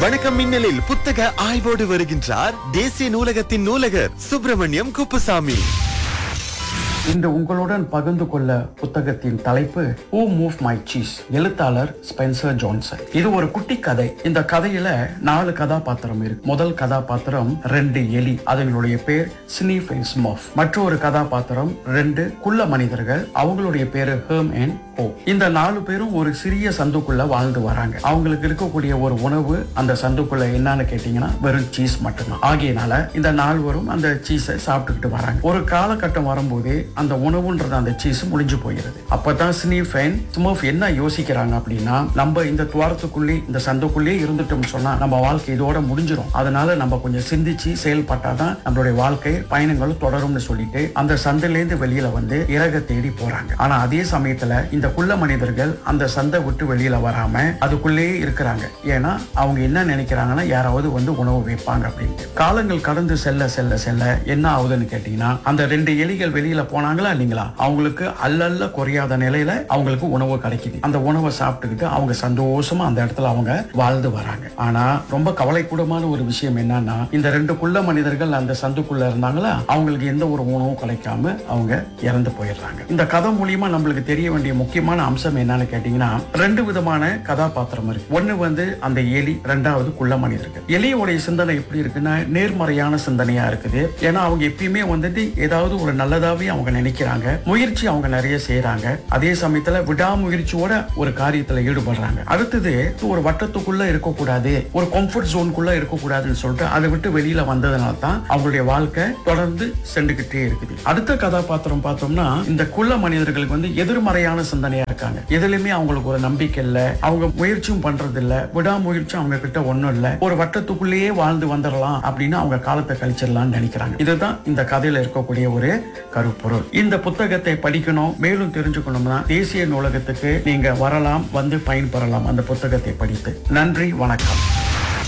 வணக்கம் மின்னலில் புத்தக ஆய்வோடு வருகின்றார் தேசிய நூலகத்தின் நூலகர் சுப்பிரமணியம் குப்புசாமி இன்று உங்களுடன் பகிர்ந்து கொள்ள புத்தகத்தின் தலைப்பு ஹூ மூவ் மை சீஸ் எழுத்தாளர் ஸ்பென்சர் ஜான்சன் இது ஒரு குட்டி கதை இந்த கதையில நாலு கதாபாத்திரம் இருக்கு முதல் கதாபாத்திரம் ரெண்டு எலி அதுங்களுடைய பேர் ஸ்னீஃபென்ஸ் மோஃப் மற்றொரு கதாபாத்திரம் ரெண்டு குள்ள மனிதர்கள் அவங்களுடைய பேரு ஹேம் அண்ட் ஓ இந்த நாலு பேரும் ஒரு சிறிய சந்துக்குள்ள வாழ்ந்து வராங்க அவங்களுக்கு இருக்கக்கூடிய ஒரு உணவு அந்த சந்துக்குள்ள என்னன்னு கேட்டீங்கன்னா வெறும் சீஸ் மட்டும்தான் ஆகையினால இந்த நால்வரும் அந்த சீஸை சாப்பிட்டுக்கிட்டு வராங்க ஒரு காலகட்டம் வரும்போது அந்த உணவுன்றது அந்த சீஸ் முடிஞ்சு போயிருது அப்பதான் ஸ்னீஃபென் ஸ்மோஃப் என்ன யோசிக்கிறாங்க அப்படின்னா நம்ம இந்த துவாரத்துக்குள்ளே இந்த சந்துக்குள்ளே இருந்துட்டோம்னு சொன்னா நம்ம வாழ்க்கை இதோட முடிஞ்சிடும் அதனால நம்ம கொஞ்சம் சிந்திச்சு செயல்பட்டாதான் நம்மளுடைய வாழ்க்கை பயணங்களும் தொடரும்னு சொல்லிட்டு அந்த சந்திலேருந்து வெளியில வந்து இறக தேடி போறாங்க ஆனா அதே சமயத்துல இந்த குள்ள மனிதர்கள் அந்த சந்தை விட்டு வெளியில வராம அதுக்குள்ளேயே இருக்கிறாங்க ஏன்னா அவங்க என்ன நினைக்கிறாங்கன்னா யாராவது வந்து உணவு வைப்பாங்க அப்படின்ட்டு காலங்கள் கடந்து செல்ல செல்ல செல்ல என்ன ஆகுதுன்னு கேட்டீங்கன்னா அந்த ரெண்டு எலிகள் வெளியில போனாங்களா இல்லைங்களா அவங்களுக்கு அல்லல்ல குறையாத நிலையில அவங்களுக்கு உணவு கிடைக்குது அந்த உணவை சாப்பிட்டுக்கிட்டு அவங்க சந்தோஷமா அந்த இடத்துல அவங்க வாழ்ந்து வராங்க ஆனா ரொம்ப கவலைக்கூடமான ஒரு விஷயம் என்னன்னா இந்த ரெண்டு குள்ள மனிதர்கள் அந்த சந்துக்குள்ள இருந்தாங்களா அவங்களுக்கு எந்த ஒரு உணவும் கிடைக்காம அவங்க இறந்து போயிடுறாங்க இந்த கதை மூலியமா நம்மளுக்கு தெரிய வேண்டிய முக்கியமான அம்சம் என்னன்னு கேட்டீங்கன்னா ரெண்டு விதமான கதாபாத்திரம் இருக்கு ஒண்ணு வந்து அந்த எலி ரெண்டாவது குள்ள மனிதர்கள் எலியோடைய சிந்தனை எப்படி இருக்குன்னா நேர்மறையான சிந்தனையா இருக்குது ஏன்னா அவங்க எப்பயுமே வந்துட்டு ஏதாவது ஒரு நல்லதாவே அவங்க நினைக்கிறாங்க முயற்சி அவங்க நிறைய செய்யறாங்க அதே சமயத்துல விடாமுயற்சியோட ஒரு காரியத்துல ஈடுபடுறாங்க அடுத்தது ஒரு வட்டத்துக்குள்ள இருக்கக்கூடாது ஒரு கம்ஃபர்ட் ஜோனுக்குள்ள இருக்கக்கூடாதுன்னு சொல்லிட்டு அதை விட்டு வெளியில வந்ததுனால தான் அவங்களுடைய வாழ்க்கை தொடர்ந்து சென்றுகிட்டே இருக்குது அடுத்த கதாபாத்திரம் பார்த்தோம்னா இந்த குள்ள மனிதர்களுக்கு வந்து எதிர்மறையான சிந்தனையா இருக்காங்க எதுலயுமே அவங்களுக்கு ஒரு நம்பிக்கை இல்ல அவங்க முயற்சியும் பண்றது இல்ல விடாமுயற்சி அவங்க கிட்ட ஒண்ணும் இல்ல ஒரு வட்டத்துக்குள்ளேயே வாழ்ந்து வந்துடலாம் அப்படின்னு அவங்க காலத்தை கழிச்சிடலாம்னு நினைக்கிறாங்க இதுதான் இந்த கதையில இருக்கக்கூடிய ஒரு கருப்பொருள் இந்த புத்தகத்தை படிக்கணும் மேலும் தெரிஞ்சுக்கணும்னா தேசிய நூலகத்துக்கு நீங்க வரலாம் வந்து பயன்பெறலாம் அந்த புத்தகத்தை படித்து நன்றி வணக்கம்